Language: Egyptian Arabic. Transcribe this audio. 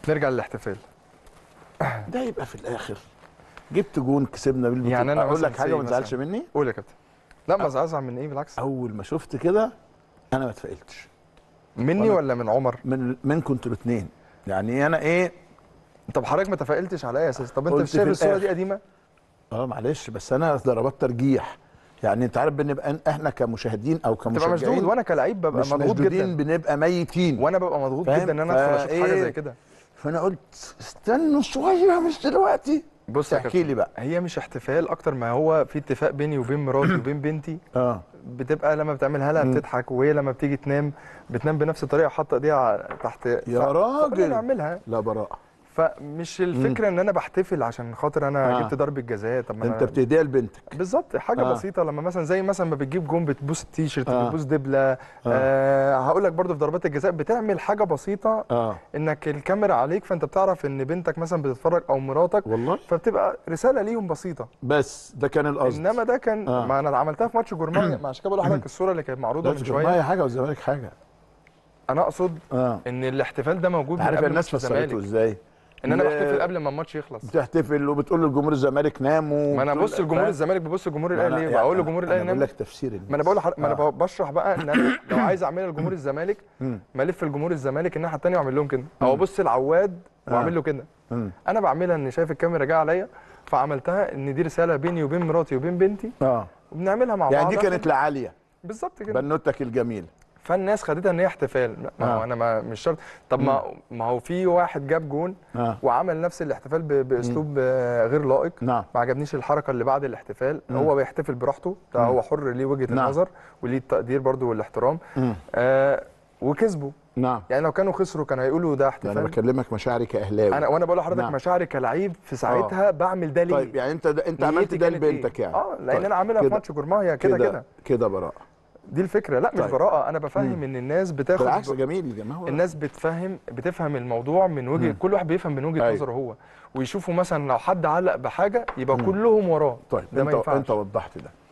نرجع للاحتفال ده يبقى في الاخر جبت جون كسبنا بالبطوله يعني أنا اقول مثلاً لك حاجه زي ما تزعلش مثلاً. مني قول يا كابتن لا ما ازعل من ايه بالعكس اول ما شفت كده انا ما اتفائلتش مني وأنا- ولا من عمر من منكم انتوا الاثنين يعني انا ايه طب حضرتك ما تفائلتش على اي اساس طب انت قلت مش شايف في الصوره دي الآخر. قديمه اه معلش بس انا ضربات ترجيح يعني انت عارف بنبقى احنا كمشاهدين او تبقى مشدود كمشجعين وانا كلاعب ببقى مش مضغوط مشدودين جدا بنبقى ميتين وانا ببقى مضغوط فاهم؟ جدا ان انا ادخل اشوف حاجه فإيه؟ زي كده فانا قلت استنوا شويه مش دلوقتي بص يا احكي كابتن لي بقى هي مش احتفال اكتر ما هو في اتفاق بيني وبين مراتي وبين بنتي اه بتبقى لما بتعملها لها بتضحك وهي لما بتيجي تنام بتنام بنفس الطريقه حاطه ايديها تحت يا ف- راجل. فكلنا نعملها لا براءه فمش الفكره ان انا بحتفل عشان خاطر انا آه. جبت ضربه جزاء طب ما انت أنا بتهديها لبنتك بالظبط حاجه آه. آه. بسيطه لما مثلا زي مثلا ما بتجيب جون بتبوس التيشيرت آه. آه. بتبوس دبله آه. آه هقول لك برضو في ضربات الجزاء بتعمل حاجه بسيطه اه انك الكاميرا عليك فانت بتعرف ان بنتك مثلا بتتفرج او مراتك والله فبتبقى رساله ليهم بسيطه بس ده كان القصد انما ده كان آه. آه. ما انا عملتها في ماتش جورمايا ما عشان كده بقول لحضرتك الصوره اللي كانت معروضه لا من الجمهورية شويه حاجه والزمالك حاجه انا اقصد اه ان الاحتفال ده موجود من عارف قبل الناس ماتش فسرته الزمالك ازاي ان انا لا- بحتفل قبل ما الماتش يخلص بتحتفل وبتقول لجمهور الزمالك ناموا ما انا وبتقول- بص لجمهور فاهم؟ الزمالك ببص لجمهور ما أنا- الاهلي يعني بقول أنا- لجمهور انا الاهلي بقول نام لك تفسير الناس. ما انا بقول لحضرتك ما آه. انا بشرح بقى ان انا لو عايز اعملها لجمهور الزمالك مم. ما الف لجمهور الزمالك الناحيه الثانيه واعمل لهم كده او ابص لعواد واعمل له كده مم. انا بعملها ان شايف الكاميرا جايه عليا فعملتها ان دي رساله بيني وبين مراتي وبين بنتي اه وبنعملها مع يعني بعض دي كانت لعاليه بالظبط كده بنوتك الجميله فالناس خدتها ان هي احتفال ما هو آه. انا ما مش شرط طب ما ما هو في واحد جاب جون اه وعمل نفس الاحتفال ب- باسلوب آه، غير لائق نعم ما عجبنيش الحركه اللي بعد الاحتفال هو بيحتفل براحته ده هو حر ليه وجهه نعم. النظر وليه التقدير برضو والاحترام مم. آه وكسبوا نعم يعني لو كانوا خسروا كانوا هيقولوا ده ده انا احتفال بكلمك مشاعري كاهلاوي انا وانا بقول لحضرتك نعم. مشاعري كلعيب في ساعتها بعمل ده ليه طيب يعني انت ده انت عملت نيتي ده كانت إيه؟ لبنتك يعني اه لان طيب، انا عاملها في كده- ماتش جورماهيا كده كده كده براءه دي الفكره لا مش طيب. براءه انا بفهم ان الناس بتاخد بالعكس جميل يا جماعه الناس بتفهم بتفهم الموضوع من وجهه كل واحد بيفهم من وجهه أيوة. نظره هو ويشوفوا مثلا لو حد علق بحاجه يبقى كلهم وراه طيب ده ما انت ينفعش انت وضحت ده